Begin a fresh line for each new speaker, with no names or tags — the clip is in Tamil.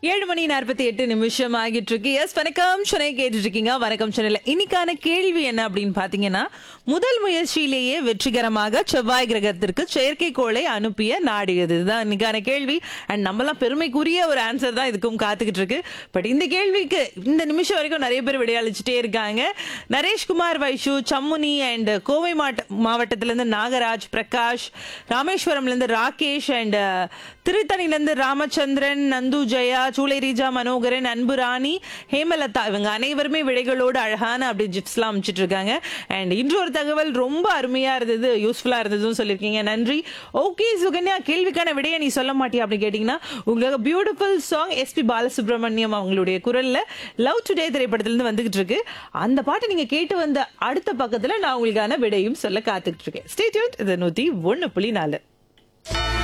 ஏழு மணி நாற்பத்தி எட்டு நிமிஷம் ஆகிட்டு இருக்கு எஸ் வணக்கம் சென்னை கேட்டுட்டு இருக்கீங்க வணக்கம் சென்னையில் இன்னைக்கான கேள்வி என்ன அப்படின்னு பாத்தீங்கன்னா முதல் முயற்சியிலேயே வெற்றிகரமாக செவ்வாய் கிரகத்திற்கு செயற்கைக்கோளை அனுப்பிய நாடு எது இதுதான் இன்னைக்கான கேள்வி அண்ட் நம்மலாம் பெருமைக்குரிய ஒரு ஆன்சர் தான் இதுக்கும் காத்துக்கிட்டு இருக்கு பட் இந்த கேள்விக்கு இந்த நிமிஷம் வரைக்கும் நிறைய பேர் விடையளிச்சுட்டே இருக்காங்க நரேஷ்குமார் வைஷு சம்முனி அண்ட் கோவை மாவட்ட மாவட்டத்திலேருந்து நாகராஜ் பிரகாஷ் ராமேஸ்வரம்லேருந்து ராகேஷ் அண்ட் திருத்தணிலேருந்து ராமச்சந்திரன் நந்து ஜெயா சூளை ரீஜா மனோகரன் அன்பு ராணி ஹேமலதா இவங்க அனைவருமே விடைகளோடு அழகான அப்படி ஜிப்ஸ்லாம் அமைச்சிட்டு இருக்காங்க அண்ட் இன்று ஒரு தகவல் ரொம்ப அருமையா இருந்தது யூஸ்ஃபுல்லா இருந்ததுன்னு சொல்லியிருக்கீங்க நன்றி ஓகே சுகன்யா கேள்விக்கான விடையை நீ சொல்ல மாட்டியா அப்படி கேட்டீங்கன்னா உங்களுக்கு பியூட்டிஃபுல் சாங் எஸ்பி பாலசுப்ரமணியம் அவங்களுடைய குரல்ல லவ் டுடே திரைப்படத்திலிருந்து வந்துகிட்டு இருக்கு அந்த பாட்டு நீங்க கேட்டு வந்த அடுத்த பக்கத்துல நான் உங்களுக்கான விடையும் சொல்ல காத்துக்கிட்டு இருக்கேன் ஸ்டேட்யூட் இது நூத்தி ஒன்னு புள்ளி நாலு